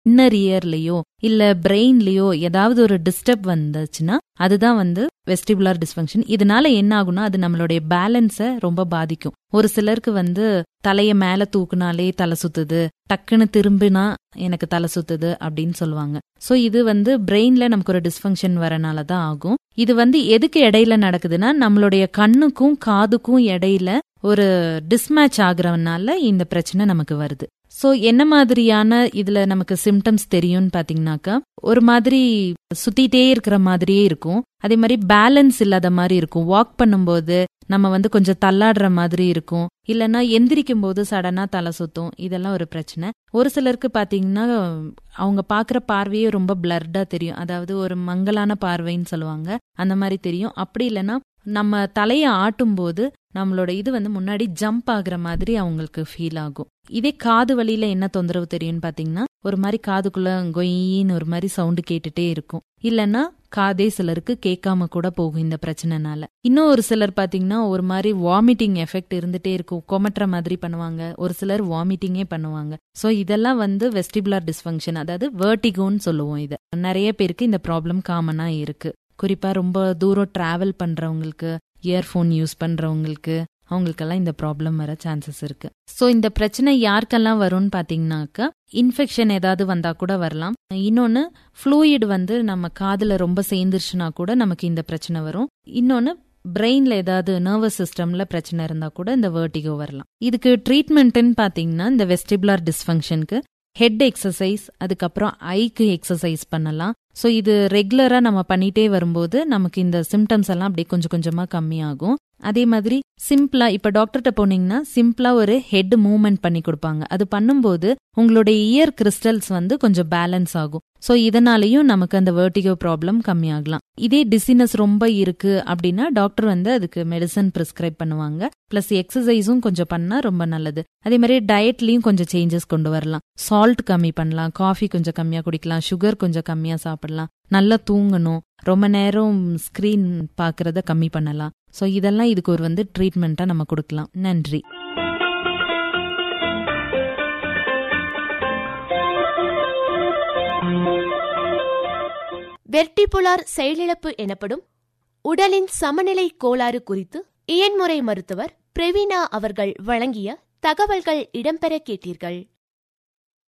inner இயர்லயோ இல்ல பிரெயின்லயோ ஏதாவது ஒரு டிஸ்டர்ப் வந்துச்சுன்னா அதுதான் வந்து வெஸ்டிபுலார் டிஸ்ஃபங்க்ஷன் இதனால என்ன ஆகும்னா அது நம்மளுடைய பேலன்ஸை ரொம்ப பாதிக்கும் ஒரு சிலருக்கு வந்து தலைய மேல தூக்குனாலே தலை சுத்துது டக்குன்னு திரும்பினா எனக்கு தலை சுத்துது அப்படின்னு சொல்லுவாங்க சோ இது வந்து பிரெயின்ல நமக்கு ஒரு டிஸ்ஃபங்க்ஷன் வரனால தான் ஆகும் இது வந்து எதுக்கு இடையில நடக்குதுன்னா நம்மளுடைய கண்ணுக்கும் காதுக்கும் இடையில ஒரு டிஸ்மேட்ச் ஆகுறதுனால இந்த பிரச்சனை நமக்கு வருது சோ என்ன மாதிரியான இதுல நமக்கு சிம்டம்ஸ் தெரியும்னு பாத்தீங்கன்னாக்கா ஒரு மாதிரி சுத்திட்டே இருக்கிற மாதிரியே இருக்கும் அதே மாதிரி பேலன்ஸ் இல்லாத மாதிரி இருக்கும் வாக் பண்ணும்போது நம்ம வந்து கொஞ்சம் தள்ளாடுற மாதிரி இருக்கும் இல்லைன்னா எந்திரிக்கும் போது சடனா தலை சுத்தும் இதெல்லாம் ஒரு பிரச்சனை ஒரு சிலருக்கு பாத்தீங்கன்னா அவங்க பாக்குற பார்வையே ரொம்ப பிளர்டா தெரியும் அதாவது ஒரு மங்கலான பார்வைன்னு சொல்லுவாங்க அந்த மாதிரி தெரியும் அப்படி இல்லைன்னா நம்ம தலையை ஆட்டும் போது நம்மளோட இது வந்து முன்னாடி ஜம்ப் ஆகுற மாதிரி அவங்களுக்கு ஃபீல் ஆகும் இதே காது வழியில என்ன தொந்தரவு தெரியும்னு பாத்தீங்கன்னா ஒரு மாதிரி காதுக்குள்ள கொயின்னு ஒரு மாதிரி சவுண்டு கேட்டுட்டே இருக்கும் இல்லைன்னா காதே சிலருக்கு கேட்காம கூட போகும் இந்த பிரச்சனைனால இன்னும் ஒரு சிலர் பாத்தீங்கன்னா ஒரு மாதிரி வாமிட்டிங் எஃபெக்ட் இருந்துட்டே இருக்கும் கொமட்டுற மாதிரி பண்ணுவாங்க ஒரு சிலர் வாமிட்டிங்கே பண்ணுவாங்க சோ இதெல்லாம் வந்து வெஸ்டிபுலார் டிஸ்ஃபங்க்ஷன் அதாவது வேர்டிகோன்னு சொல்லுவோம் இதை நிறைய பேருக்கு இந்த ப்ராப்ளம் காமனா இருக்கு குறிப்பா ரொம்ப தூரம் டிராவல் பண்றவங்களுக்கு இயர்ஃபோன் யூஸ் பண்றவங்களுக்கு அவங்களுக்கெல்லாம் இந்த ப்ராப்ளம் வர சான்சஸ் இருக்கு ஸோ இந்த பிரச்சனை யாருக்கெல்லாம் வரும்னு பாத்தீங்கன்னாக்கா இன்ஃபெக்ஷன் ஏதாவது வந்தா கூட வரலாம் இன்னொன்னு ஃப்ளூயிட் வந்து நம்ம காதுல ரொம்ப சேர்ந்துருச்சுன்னா கூட நமக்கு இந்த பிரச்சனை வரும் இன்னொன்னு பிரெயின்ல ஏதாவது நர்வஸ் சிஸ்டம்ல பிரச்சனை இருந்தா கூட இந்த வேர்டிகோ வரலாம் இதுக்கு ட்ரீட்மெண்ட்னு பாத்தீங்கன்னா இந்த வெஸ்டிபுலார் டிஸ்ஃபங்க்ஷனுக்கு ஹெட் எக்ஸசைஸ் அதுக்கப்புறம் ஐக்கு எக்ஸசைஸ் பண்ணலாம் ஸோ இது ரெகுலரா நம்ம பண்ணிட்டே வரும்போது நமக்கு இந்த சிம்டம்ஸ் எல்லாம் அப்படியே கொஞ்சம் கொஞ்சமா கம்மியாகும் அதே மாதிரி சிம்பிளா இப்ப டாக்டர்கிட்ட போனீங்கன்னா சிம்பிளா ஒரு ஹெட் மூவ்மெண்ட் பண்ணி கொடுப்பாங்க அது பண்ணும்போது உங்களுடைய இயர் கிறிஸ்டல்ஸ் வந்து கொஞ்சம் பேலன்ஸ் ஆகும் ஸோ இதனாலையும் நமக்கு அந்த வேர்டிகோ ப்ராப்ளம் கம்மியாகலாம் இதே டிசினஸ் ரொம்ப இருக்கு அப்படின்னா டாக்டர் வந்து அதுக்கு மெடிசன் ப்ரிஸ்கிரைப் பண்ணுவாங்க பிளஸ் எக்ஸசைஸும் கொஞ்சம் பண்ணா ரொம்ப நல்லது அதே மாதிரி டயட்லயும் கொஞ்சம் சேஞ்சஸ் கொண்டு வரலாம் சால்ட் கம்மி பண்ணலாம் காஃபி கொஞ்சம் கம்மியா குடிக்கலாம் சுகர் கொஞ்சம் கம்மியா சாப்பிடலாம் நல்லா தூங்கணும் ரொம்ப நேரம் ஸ்கிரீன் பாக்குறத கம்மி பண்ணலாம் ஸோ இதெல்லாம் இதுக்கு ஒரு வந்து ட்ரீட்மெண்ட்டா நம்ம கொடுக்கலாம் நன்றி வெர்டிபுலார் செயலிழப்பு எனப்படும் உடலின் சமநிலை கோளாறு குறித்து இயன்முறை மருத்துவர் பிரவீனா அவர்கள் வழங்கிய தகவல்கள் இடம்பெற கேட்டீர்கள்